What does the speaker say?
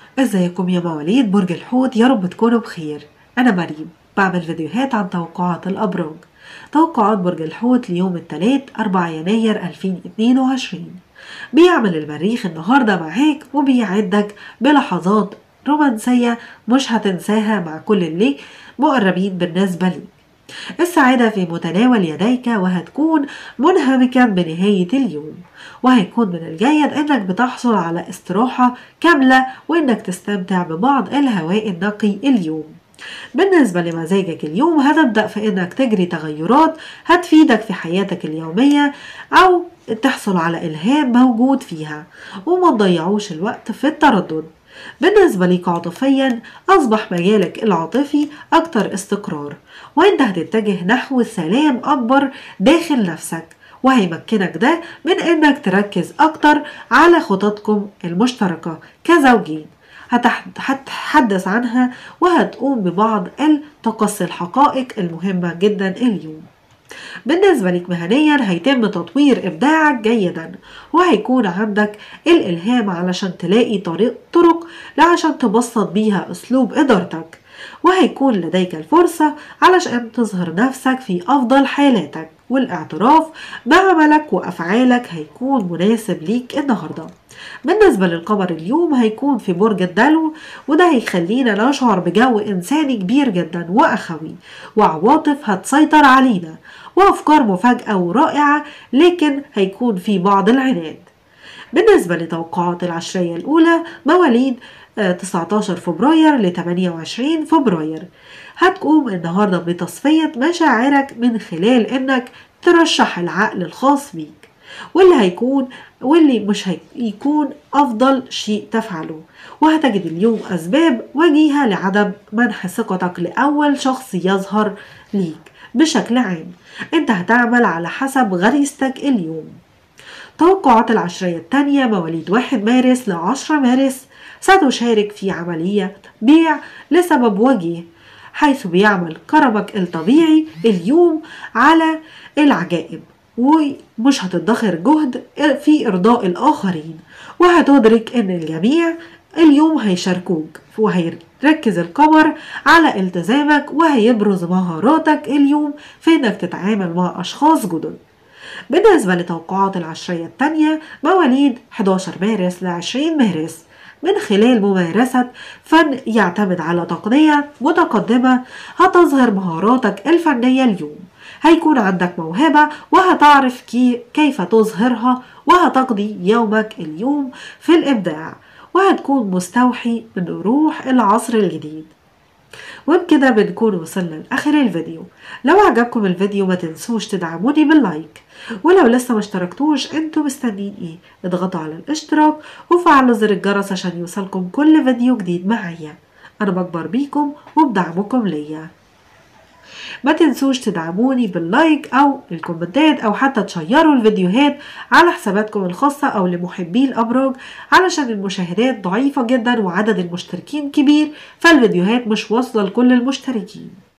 ازيكم يا مواليد برج الحوت يا رب تكونوا بخير انا مريم بعمل فيديوهات عن توقعات الابراج توقعات برج الحوت ليوم الثلاث 4 يناير 2022 بيعمل المريخ النهارده معاك وبيعدك بلحظات رومانسية مش هتنساها مع كل اللي مقربين بالنسبة ليك السعادة في متناول يديك وهتكون منهمكا بنهاية اليوم وهيكون من الجيد انك بتحصل على استراحة كاملة وانك تستمتع ببعض الهواء النقي اليوم بالنسبة لمزاجك اليوم هتبدأ في انك تجري تغيرات هتفيدك في حياتك اليومية او تحصل على الهام موجود فيها وما تضيعوش الوقت في التردد بالنسبة ليك عاطفيا أصبح مجالك العاطفي أكتر استقرار وأنت هتتجه نحو سلام أكبر داخل نفسك وهيمكنك ده من أنك تركز أكتر على خططكم المشتركة كزوجين هتتحدث عنها وهتقوم ببعض التقصي الحقائق المهمة جدا اليوم بالنسبة لك مهنيا هيتم تطوير إبداعك جيدا وهيكون عندك الإلهام علشان تلاقي طريق طرق عشان تبسط بيها أسلوب إدارتك وهيكون لديك الفرصة علشان تظهر نفسك في أفضل حالاتك والاعتراف بعملك وأفعالك هيكون مناسب ليك النهارده بالنسبة للقمر اليوم هيكون في برج الدلو وده هيخلينا نشعر بجو إنساني كبير جدا وأخوي وعواطف هتسيطر علينا وأفكار مفاجئة ورائعة لكن هيكون في بعض العناد بالنسبة لتوقعات العشرية الأولى مواليد 19 فبراير ل 28 فبراير هتقوم النهاردة بتصفية مشاعرك من خلال انك ترشح العقل الخاص بيك واللي هيكون واللي مش هيكون أفضل شيء تفعله وهتجد اليوم أسباب وجيهة لعدم منح ثقتك لأول شخص يظهر ليك بشكل عام انت هتعمل على حسب غريزتك اليوم توقعات العشرية التانية مواليد 1 مارس ل 10 مارس ستشارك في عملية بيع لسبب وجيه حيث بيعمل كرمك الطبيعي اليوم على العجائب ومش هتدخر جهد في إرضاء الآخرين وهتدرك إن الجميع اليوم هيشاركوك وهيركز القمر على التزامك وهيبرز مهاراتك اليوم في إنك تتعامل مع أشخاص جدد بالنسبة لتوقعات العشرية التانية مواليد 11 مارس ل 20 مارس من خلال ممارسة فن يعتمد على تقنية متقدمة هتظهر مهاراتك الفنية اليوم هيكون عندك موهبة وهتعرف كي كيف تظهرها وهتقضي يومك اليوم في الإبداع وهتكون مستوحي من روح العصر الجديد وبكده بنكون وصلنا لآخر الفيديو لو عجبكم الفيديو ما تنسوش تدعموني باللايك ولو لسه ما اشتركتوش انتوا مستنيين ايه اضغطوا على الاشتراك وفعلوا زر الجرس عشان يوصلكم كل فيديو جديد معايا انا بكبر بيكم وبدعمكم ليا ما تنسوش تدعموني باللايك او الكومنتات او حتى تشيروا الفيديوهات على حساباتكم الخاصة او لمحبي الابراج علشان المشاهدات ضعيفة جدا وعدد المشتركين كبير فالفيديوهات مش واصلة لكل المشتركين